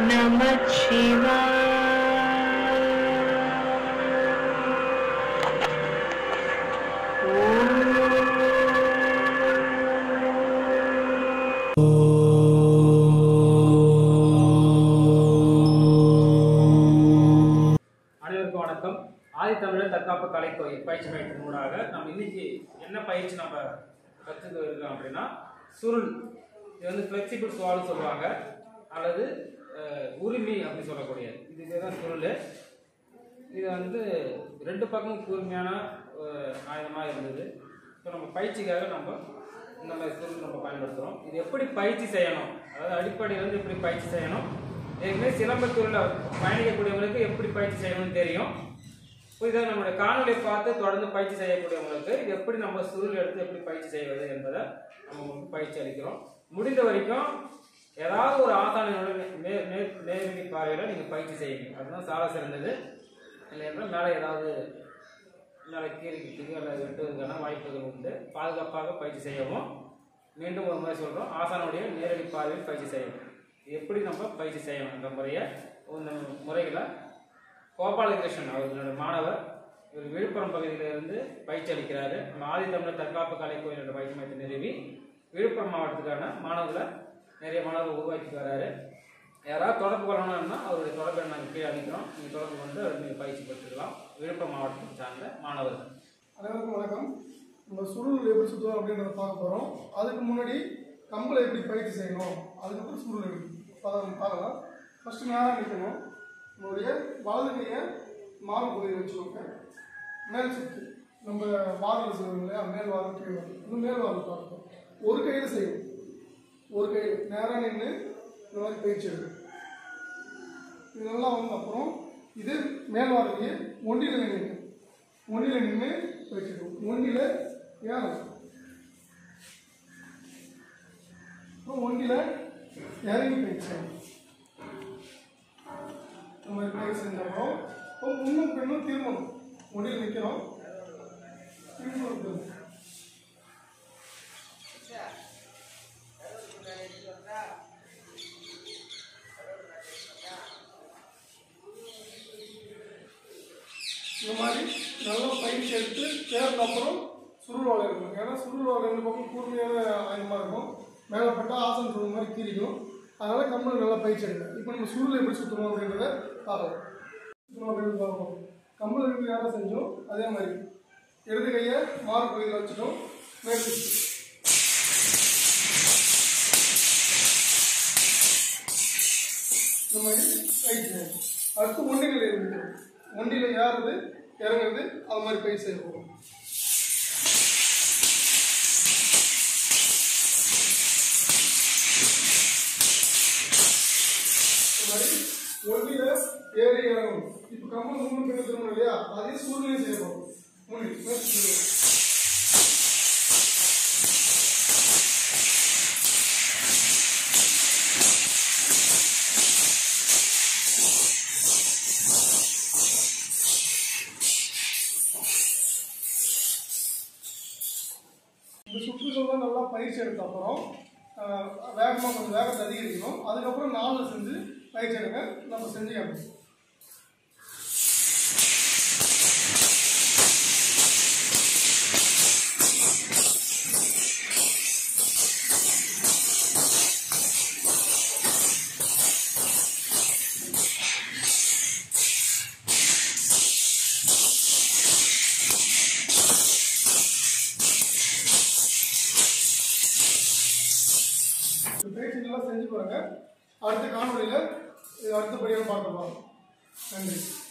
Namah Shivaya. அனைவருக்கும் வணக்கம் ஆதித்தமிழர் தற்காப்பு கலைக்கோயில் பயிற்சி மையத்தின் மூலமாக நம்ம இன்னைக்கு என்ன பயிற்சி நம்ம கற்றுக்க இருக்கோம் அப்படின்னா சுருள் இது வந்து ஃப்ளெக்சிபிள் சுவால்னு சொல்லுவாங்க அல்லது அஹ், உரிமை அப்படின்னு சொல்லக்கூடியது இதுக்கு தான் சுருள் இது வந்து ரெண்டு பக்கமும் கூர்மையான ஆயுதமாக இருந்தது இப்போ நம்ம பயிற்சிக்காக நம்ம இந்த மாதிரி சுருள் நம்ம பயன்படுத்துகிறோம் இது எப்படி பயிற்சி செய்யணும் அதாவது அடிப்படையில் வந்து எப்படி பயிற்சி செய்யணும் ஏற்கனவே சிலம்பத்தூரில் பயணிக்கக்கூடியவங்களுக்கு எப்படி பயிற்சி செய்யணும்னு தெரியும் இப்போ இதை நம்மளுடைய காணொலியை பார்த்து தொடர்ந்து பயிற்சி செய்யக்கூடியவங்களுக்கு இது எப்படி நம்ம சுருள் எடுத்து எப்படி பயிற்சி செய்வது என்பதை நம்ம உங்களுக்கு பயிற்சி அளிக்கிறோம் முடிந்த வரைக்கும் ஏதாவது ஒரு ஆசானியோட நேர் நேர் நேரடி பார்வையில் நீங்கள் பயிற்சி செய்யுங்க அதுதான் சால சிறந்தது இல்லை என்றால் மேலே ஏதாவது மேலே கீறிக்கிறதுக்கு அல்லது வெட்டுவதற்கான வாய்ப்புகள் உண்டு பாதுகாப்பாக பயிற்சி செய்யவும் மீண்டும் ஒரு முறை சொல்கிறோம் ஆசானுடைய நேரடி பார்வையில் பயிற்சி செய்யணும் எப்படி நம்ம பயிற்சி செய்யணும் என்ற முறையை இந்த முறைகளை கோபாலகிருஷ்ணன் அவர்களோட மாணவர் இவர் விழுப்புரம் பகுதியில இருந்து பயிற்சி அளிக்கிறாரு நம்ம ஆதித்தமிழர் தற்காப்பு கலை கோயில் என்ற பயிற்சி மையத்தை நிறுவி விழுப்புரம் மாவட்டத்துக்கான மாணவர்களை நிறைய மாணவர்கள் உருவாக்கிட்டு வராரு யாராவது தொடர்பு கொள்ளணும்னா அவருடைய தொடர்பை நாங்கள் கீழே அளிக்கிறோம் நீங்கள் தொடர்பு கொண்டு அவர் நீங்கள் பயிற்சி பெற்றுக்கலாம் விழுப்புரம் மாவட்டத்தை சார்ந்த மாணவர்கள் அனைவருக்கும் வணக்கம் நம்ம சுருள் எப்படி சுற்றுவோம் அப்படின்றத பார்க்க போகிறோம் அதுக்கு முன்னாடி கம்பளை எப்படி பயிற்சி செய்யணும் அதுக்கப்புறம் சுருள் எப்படி அதை நம்ம பார்க்கலாம் ஃபஸ்ட்டு நேரம் நிற்கணும் நம்மளுடைய வலது கையை மாறு பகுதியில் வச்சுக்கோங்க மேல் சுற்று நம்ம வாரில் செய்வோம் இல்லையா மேல் வாரம் கீழ் வாரம் இன்னும் மேல் வாரம் பார்ப்போம் ஒரு கையில் செய்யும் ஒரு கை நேராக நின்று இந்த மாதிரி பயிற்சி எடுக்கும் இதெல்லாம் வந்து அப்புறம் இது மேல் வாரத்தையே ஒண்டியில் நின்று ஒன்றில் நின்று வச்சுக்கணும் ஒன்றில் ஏறும் அப்புறம் ஒன்றில் இறங்கி போயிடுச்சு நம்ம பயிர் செஞ்சப்பறம் இப்போ முன்னும் பின்னும் திரும்பணும் ஒன்றில் நிற்கிறோம் திரும்பணும் திரும்பணும் இந்த மாதிரி நல்லா பயிற்சி எடுத்து தேர்ந்த அப்புறம் சுருள் வாழை இருக்கும் ஏன்னா சுருள் வாழை ரெண்டு பக்கம் கூர்மையான ஆயுதமாக இருக்கும் மேலே பட்டா ஆசனம் சுருள் மாதிரி கீறிக்கும் அதனால் கம்மல் நல்லா பயிற்சி எடுங்க இப்போ நம்ம சுருள் எப்படி சுற்றணும் அப்படின்றத பார்க்கலாம் சுற்றணும் அப்படின்னு பார்ப்போம் கம்மல் எப்படி யாரை செஞ்சோம் அதே மாதிரி இடது கையை மாறு பகுதியில் வச்சுட்டோம் மேற்கு இந்த மாதிரி பயிற்சி செய்யணும் அடுத்து ஒன்றில் இருக்கிறோம் ஒன்றில் ஏறுறது இறங்குறது அது மாதிரி பயிற்சி செய்ய போகிறோம் இந்த மாதிரி ஒன்றில் ஏறி இறங்கணும் இப்போ கம்பல் மூணு பேர் திரும்பணும் இல்லையா அதே சூழ்நிலை செய்ய போகிறோம் மூணு மேற்கு திரும்பணும். இந்த சுற்றுச்சூழல் நல்லா பயிற்சி எடுத்த அப்புறம் ஆஹ், வேகமாக கொஞ்சம் வேகத்தை அதிகரிக்கணும் அதுக்கப்புறம் நாலு செஞ்சு பயிற்சி எடுங்க நம்ம செஞ்சு காமிப்போம் இந்த பயிற்சி நல்லா செஞ்சு பாருங்க அடுத்த காணொலியில் இது அடுத்தபடியாக பார்க்க போகிறோம் நன்றி